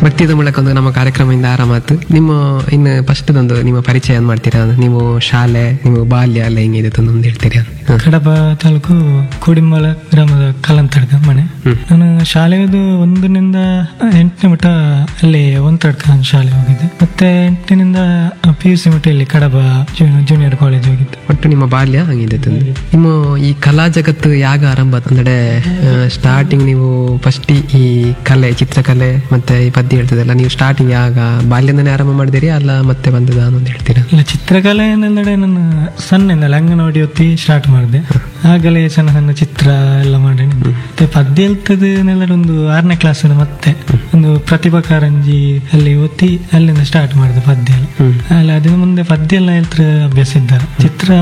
ಭಕ್ತಿದ ಮೂಲಕ ಒಂದು ನಮ್ಮ ಕಾರ್ಯಕ್ರಮದಿಂದ ಆರಾಮಾತು ನಿಮ್ಮ ಇನ್ನು ಫಸ್ಟ್ ಒಂದು ನಿಮ್ಮ ಪರಿಚಯ ಏನ್ ಮಾಡ್ತೀರಾ ನೀವು ಶಾಲೆ ನಿಮ್ಮ ಬಾಲ್ಯ ಎಲ್ಲ ಹೆಂಗಿದೆ ಒಂದು ಹೇಳ್ತೀರಾ ಹ. ಕಡಬ ತಾಲೂಕು ಕೋಡಿಂಬಳ ಗ್ರಾಮದ ಕಲ್ಲಂತಡ್ಕ ಮನೆ ಹ್ಮ್. ನಾನು ಶಾಲೆಯದು ಒಂದರಿಂದ ಎಂಟನೇ ಮಟ್ಟ ಅಲ್ಲಿ ಒಂತಡ್ಕ ಶಾಲೆ ಹೋಗಿದ್ದೆ ಮತ್ತೆ ಎಂಟನಿಂದ ಪಿ ಯು ಸಿ ಮಟ್ಟ ಇಲ್ಲಿ ಕಡಬ ಜೂನಿಯರ್ ಕಾಲೇಜ್ ಹೋಗಿದ್ದೆ ಒಟ್ಟು ನಿಮ್ಮ ಬಾಲ್ಯ ಹಂಗಿದೆ ತಂದೆ ನಿಮ್ಮ ಈ ಕಲಾ ಜಗತ್ತು ಯಾಗ ಆರಂಭ ಅಂದ್ರೆ ಸ್ಟಾರ್ಟಿಂಗ್ ನೀವು ಫಸ್ಟ್ ಈ ಕಲೆ ಚಿತ್ರಕಲೆ ಮತ್ತೆ ಈ ಪದ್ಯ ಹೇಳ್ತದಲ್ಲ ನೀವು ಸ್ಟಾರ್ಟಿಂಗ್ ಯಾಗ ಬಾಲ್ಯದಿಂದನೇ ಆರಂಭ ಮಾಡಿದಿರಿ ಅಲ್ಲ ಮತ್ತೆ ಬಂದದ ಅನ್ನೋದು ಹೇಳ್ತೀರಾ ಇಲ್ಲ ಚಿತ್ರಕಲೆ ಎಂದೆಲ್ಲಡೆ ನಾನು ಸಣ್ಣಿಂದಲೇ ಅಂಗನವಾಡಿ ಹೊತ್ತಿ ಸ್ಟಾರ್ಟ್ ಮಾಡಿದೆ ಆಗಲೇ ಸಣ್ಣ ಸಣ್ಣ ಚಿತ್ರ ಎಲ್ಲ ಮಾಡಿ ಮತ್ತೆ ಪದ್ಯ ಹೇಳ್ತದೆ ಒಂದು ಆರನೇ ಕ್ಲಾಸ್ ಮತ್ತೆ ಒಂದು ಪ್ರತಿಭಾ ಕಾರಂಜಿ ಅಲ್ಲಿ ಓದಿ ಅಲ್ಲಿಂದ ಸ್ಟಾರ್ಟ್ ಮಾಡಿದೆ ಪದ್ಯ ಎಲ್ಲ ಹ್ಮ್ ಅಲ್ಲ ಅದ್ರ ಮುಂದೆ ಪದ್ಯ ಎಲ್ಲ ಹೇಳ್ತಾರೆ ಅಭ್ಯಾಸ ಇದ್ದಾರೆ ಚಿತ್ರ